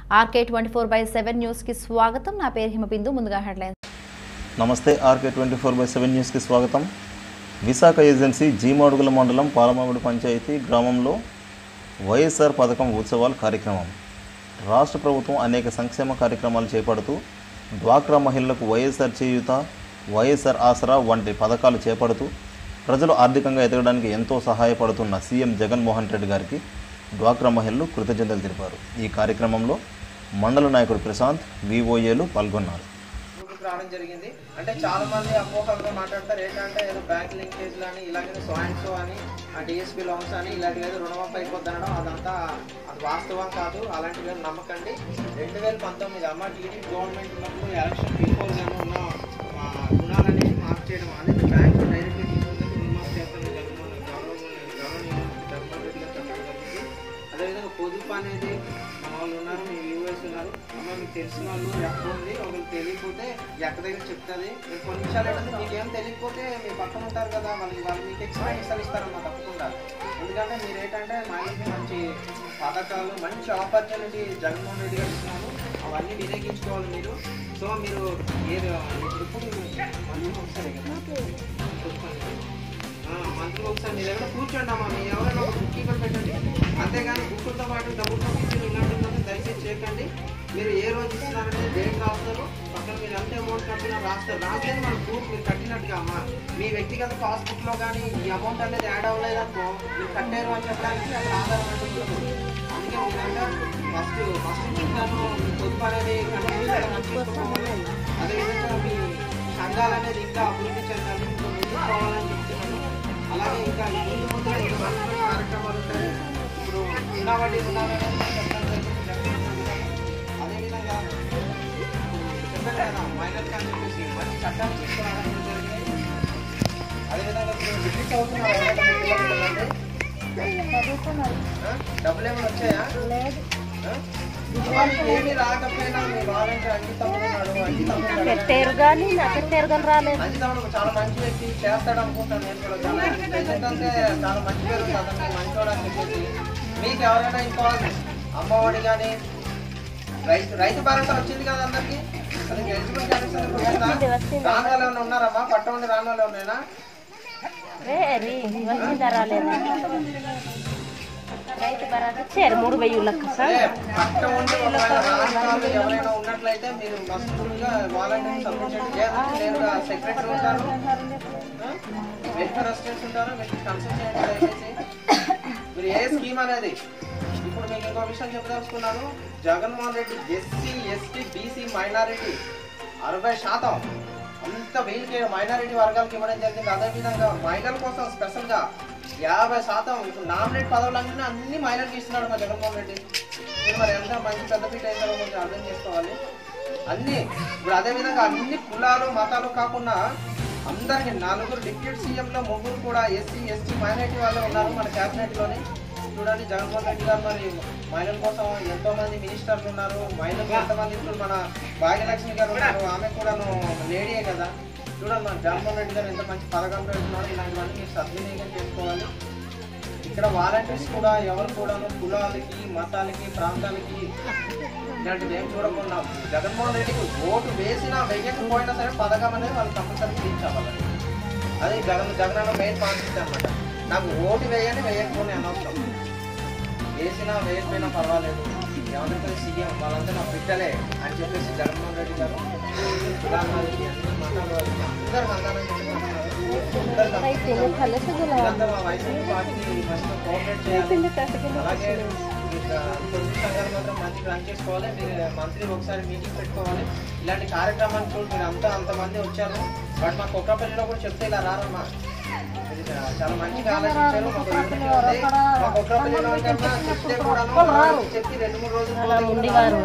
RK twenty four by seven న్యూస్కి స్వాగతం నా పేరు హిమబిందు ముందుగా హెడ్లైన్స్ నమస్తే RK twenty four by seven న్యూస్కి స్వాగతం విశాఖ ఏజెన్సీ జీమాడుగుల మండలం పాలమామిడి పంచాయతీ గ్రామంలో వైఎస్ఆర్ పథకం ఉత్సవాల కార్యక్రమం రాష్ట్ర ప్రభుత్వం అనేక సంక్షేమ కార్యక్రమాలు చేపడుతూ డ్వాక్రా మహిళలకు వైఎస్ఆర్ చేయూత వైఎస్ఆర్ ఆసరా వంటి పథకాలు చేపడుతూ ప్రజలు ఆర్థికంగా ఎదగడానికి ఎంతో సహాయపడుతున్న సీఎం జగన్మోహన్ రెడ్డి గారికి డ్వాక్రా మహిళలు కృతజ్ఞతలు తెలిపారు ఈ కార్యక్రమంలో మండల నాయకుడు ప్రశాంత్ విఓఏలు పాల్గొన్నారు ముందుకు రావడం జరిగింది అంటే చాలా మంది అపోహలుగా మాట్లాడతారు ఏంటంటే ఏదో బ్యాంక్ లింకేజ్ అని ఇలాగే సో అండ్ సో అని ఆ డిఎస్పీ లోన్స్ అని ఇలాంటివి ఏదో రుణమాఫీ అయిపోద్ది అనడం అదంతా అది వాస్తవం కాదు అలాంటివి ఏం నమ్మకండి రెండు వేల పంతొమ్మిది అమ్మ టీడీ గవర్నమెంట్ ఉన్నప్పుడు ఎలక్షన్ బిఫోర్ గానే ఉన్న ఆ, రుణాలనేవి మాఫ్ చేయడం అనేది బ్యాంక్ డైరెక్ట్గా తీసుకుంటే రుణమాఫీ చేస్తాను జగన్మోహన్ గవర్నమెంట్ గవర్నమెంట్ జగన్మోహన్ రెడ్డి గారు చెప్పడం జరిగింది అదేవిధంగా పొదుపు అనేది మన వాళ్ళు ఉన్నారు మీ వ్యూవర్స్ ఉన్నారు అమ్మ మీకు తెలిసిన వాళ్ళు ఎక్కడ ఉంది ఒకరికి తెలియకపోతే ఎక్కడ దగ్గర చెప్తుంది మీరు కొన్ని విషయాలు ఏంటంటే మీకు ఏం తెలియకపోతే మీ పక్కన ఉంటారు కదా వాళ్ళకి వాళ్ళు మీకు ఎక్స్ప్లెయిన్ ఇస్తారమ్మా తప్పకుండా ఎందుకంటే మీరు ఏంటంటే మహిళకి మంచి పథకాలు మంచి ఆపర్చునిటీ జగన్మోహన్ రెడ్డి గారు ఇస్తున్నారు అవన్నీ వినియోగించుకోవాలి మీరు సో మీరు ఏది ఇప్పుడు ఇప్పుడు మళ్ళీ ఒకసారి కదా చూసుకోండి. ఆ, మంత్లీ ఒకసారి మీ దగ్గర కూర్చోండి అమ్మా మీ ఎవరైనా ఒక బుక్ కీపర్ పెట్టండి అంతేగాని బుక్కులతో పాటు డబ్బులు పంపించి ఇలాంటివి దయచేసి చేయకండి మీరు ఏ రోజు ఇస్తున్నారంటే డేట్ రాస్తారు పక్కన మీరు ఎంత అమౌంట్ కట్టినా రాస్తారు రాసేది మన ప్రూఫ్ మీరు కట్టినట్టుగా అమ్మా మీ వ్యక్తిగత పాస్బుక్ లో కానీ ఈ అమౌంట్ అనేది యాడ్ అవ్వలేదనుకో మీరు కట్టారు అని చెప్పడానికి అక్కడ ఆధారం అనేది ఉంటుంది అందుకే మీరంతా ఫస్ట్ ఫస్ట్ చెప్తాను మీ పొదుపు అనేది కనిపించుకోవాలి అదేవిధంగా మీ సంఘాలు అనేది ఇంకా అభివృద్ధి చెందాలి ఇంకా ముందుకు పోవాలని చెప్తున్నాను అలాగే ఇంకా ముందు ముందు ఇంకా మంచి మంచి కార్యక్రమాలు ఉంటాయి ఇప్పుడు ఉన్నవాడి ఉన్నారని చెప్పడం జరిగింది జగన్మోహన్ రెడ్డి గారు. అదేవిధంగా చెప్పాను కదా మైనర్ అని చెప్పేసి మంచి చట్టాలు తీసుకురావడం జరిగింది అదేవిధంగా ఇప్పుడు రిలీజ్ అవుతున్నారు ఎవరైనా మీ పిల్లలు పిల్లలు? ఆ? డబ్బులు ఏమైనా వచ్చాయా ఆ? వాళ్ళకి ఏమీ రాకపోయినా మీ వాలంటీర్ అంకితం ఉన్నాడు అంకితం ఉన్నాడు. పెట్టారు కానీ నా పెట్టారు కానీ రాలేదు అంకితం చాలా మంచి వ్యక్తి చేస్తాడు అనుకుంటాను నేను కూడా చాలా ఎందుకంటే చాలా మంచి పేరు ఉంది అతనికి మంచోడు అని చెప్పేసి మీకు ఎవరైనా ఇంకో అమ్మఒడి కానీ రైతు రైతు భరోసా వచ్చింది కదా అందరికి అది ఎలిజిబుల్ కనెక్షన్ రాని వాళ్ళు ఏమైనా ఉన్నారమ్మా పట్ట ఉండి రాని వాళ్ళు ఉన్నాయినా వేరి వచ్చిందా రాలేదు రైతు భరోసా ఇచ్చారు మూడు వెయ్యి లెక్క సార్ అదే పట్ట ఉండి ఒకవేళ రాని వాళ్ళు ఎవరైనా ఉన్నట్లయితే మీరు మస్తుగా వాలంటీర్ సబ్మిట్ చేయండి లేదా నేరుగా సెక్రటరీ ఉంటారు వెల్ఫేర్ అసిస్టెంట్స్ ఉంటారు మీకు కన్సల్ట్ చేయండి దయచేసి మీరు ఏ స్కీమ్ అనేది ఇప్పుడు మీకు ఇంకో విషయం చెప్పదలుచుకున్నాను Jaganmohan Reddy SC ST BC minority అరవై శాతం అంత వీళ్ళకి మైనారిటీ వర్గాలకు ఇవ్వడం జరిగింది అదేవిధంగా మహిళల కోసం స్పెషల్గా యాభై శాతం ఇప్పుడు నామినేట్ పదవులన్నీ అన్ని మహిళలకు ఇస్తున్నాడు మా జగన్మోహన్ రెడ్డి ఇది మరి ఎంత మంచి పెద్ద పీట అయిందో కొంచెం అర్థం చేసుకోవాలి అన్ని ఇప్పుడు అదే విధంగా అన్ని కులాలు మతాలు కాకుండా అందరికి నలుగురు డిప్యూటీ సీఎంలో ముగ్గురు కూడా ఎస్సీ ఎస్టీ మైనారిటీ వాళ్ళు ఉన్నారు మన cabinet లోని చూడండి జగన్మోహన్ రెడ్డి గారు మరి మహిళల కోసం ఎంతో మంది మినిస్టర్లు ఉన్నారు మహిళలు ఎంతమంది ఇప్పుడు మన భాగ్యలక్ష్మి గారు ఉన్నారు ఆమె కూడాను లేడీయే కదా చూడండి మన జగన్మోహన్ రెడ్డి గారు ఎంత మంచి పథకం పెడుతున్నారు ఇలాంటివన్నీ మీరు సద్వినియోగం చేసుకోవాలి ఇక్కడ వాలంటీర్స్ కూడా ఎవరు కూడాను కులాలకి మతాలకి ప్రాంతాలకి ఇలాంటివి ఏం చూడకుండా జగన్మోహన్ రెడ్డికి ఓటు వేసినా వేయకపోయినా సరే పథకం అనేది వాళ్ళు కంపల్సరీ తీర్చాలి అది జగన్ జగన్ మెయిన్ కాన్సెప్ట్ అనమాట నాకు ఓటు వేయని వేయకపోని అనవసరం వేసినా వేయకపోయినా పర్వాలేదు ఎవరైతే సీఎం వాళ్ళంతా నా బిడ్డలే అని చెప్పేసి జగన్మోహన్ రెడ్డి గారు కులాలు అన్ని మతాలు వాళ్ళకి అందరూ మందాలని చెప్పి అంటున్నారు. అందరూ తప్పకుండా మీరంతా మా వైసీపీ పార్టీకి మంచిగా కోఆపరేట్ చేయాలి అలాగే ఇంకా పొదుపు సంఘాలు మాత్రం మంచిగా రన్ చేసుకోవాలి మీరు మంత్లీ ఒకసారి మీటింగ్ పెట్టుకోవాలి ఇలాంటి కార్యక్రమాలు చూడు మీరు అంతా అంతమంది వచ్చారు బట్ మా కుక్కపల్లిలో కూడా చెప్తే ఇలా రారమ్మా ఇది చాలా మంచిగా ఆలోచించారు మాకు యూనిటీ ఉంది. మా కుక్కపల్లిలో కన్నా చెప్తే కూడా చెప్పి రెండు మూడు రోజులు ఉండేవారు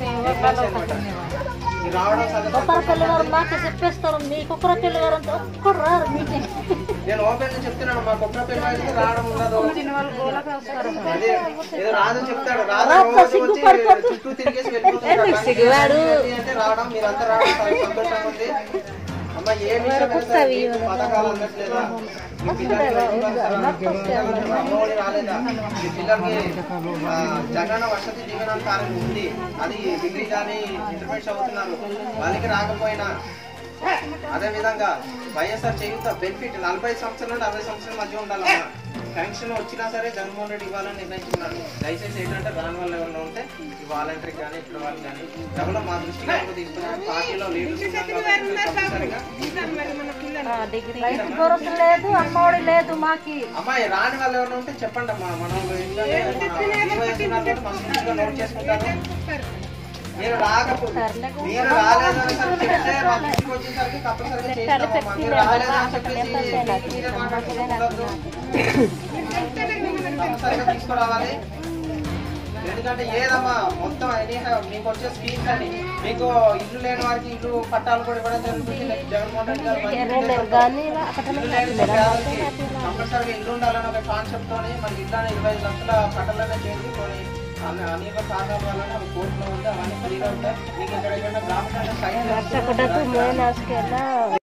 మీరు రావడం సంగతి కొత్తపల్లి వారు మాకు చెప్పేస్తారు మీ కుక్కరపల్లి వారు అంతా ఒక్కడు రారు మీటింగ్ నేను ఓపెన్ గా చెప్తున్నాను మా కుక్కపల్లి అయితే రావడం ఉండదు అదే ఏదో రాదని చెప్తాడు రాదు రోజు వచ్చి చుట్టూ తిరిగేసి వెళ్ళిపోతున్నాడు సిగ్గువాడు. అంటే రావడం మీరంతా రావడం చాలా సంతోషంగా ఉంది అమ్మ ఏ విషయం అయినా సరే మీకు పథకాలు అందట్లేదా మీ పిల్లలకి అమ్మఒడి రాలేదా మీ పిల్లలకి ఆ, జగనన్న వసతి జీవన కార్యం ఉంది అది డిగ్రీ కానీ ఇంటర్మీడియట్ చదువుతున్నారు వాళ్ళకి రాకపోయినా అదే విధంగా వైఎస్ఆర్ చేయుత బెనిఫిట్ నలభై సంవత్సరాల నుండి అరవై సంవత్సరాల మధ్య ఉండాలమ్మా పెన్షన్ వచ్చినా సరే జగన్మోహన్ రెడ్డి ఇవ్వాలని నిర్ణయించుకున్నారు దయచేసి ఏంటంటే రాని వాళ్ళు ఎవరైనా ఉంటే ఈ వాలంటరీ కానీ ఇప్పుడు వాళ్ళు కానీ ఎవరో మా దృష్టికి ఎవరు తీసుకుని పార్టీలో లీడర్స్ తప్పనిసరిగా రైతు భరోసా లేదు అమ్మఒడి లేదు మాకి అమ్మాయి రాని వాళ్ళు ఎవరైనా ఉంటే చెప్పండి అమ్మా మనం ఇంట్లోనే మన DYS ఉన్నారు కాబట్టి మన ఇంట్లో నోట్ చేసుకుంటారు మీరు రాకపోతే మీరు రాలేదని సరే చెప్తే మా దృష్టికి వచ్చేసరికి తప్పనిసరిగా చేస్తామమ్మా మీరు రాలేదని చెప్పేసి మీరే మాట్లాడుకోకూడదు తప్పనిసరిగా తీసుకురావాలి ఎందుకంటే ఏదమ్మా మొత్తం ఎనీ మీకు వచ్చే స్కీమ్స్ అని మీకు ఇల్లు లేని వారికి ఇల్లు పట్టాలు కూడా ఇవ్వడం జరుగుతుంది నెక్స్ట్ జగన్మోహన్ రెడ్డి గారు మంచి ఇల్లు లేని పేదలకి కంపల్సరీగా ఇల్లు ఉండాలని ఒక కాన్సెప్ట్ తోని మన ఇల్లు అని ఇరవై ఐదు లక్షల పట్టాలనే చేసి కొన్ని అన్ని- అనేక కారణాల వలన అవి కోర్టులో ఉంటే అవన్నీ ఫ్రీగా ఉంటాయి మీకు ఎక్కడెక్కడ గ్రామ సైట్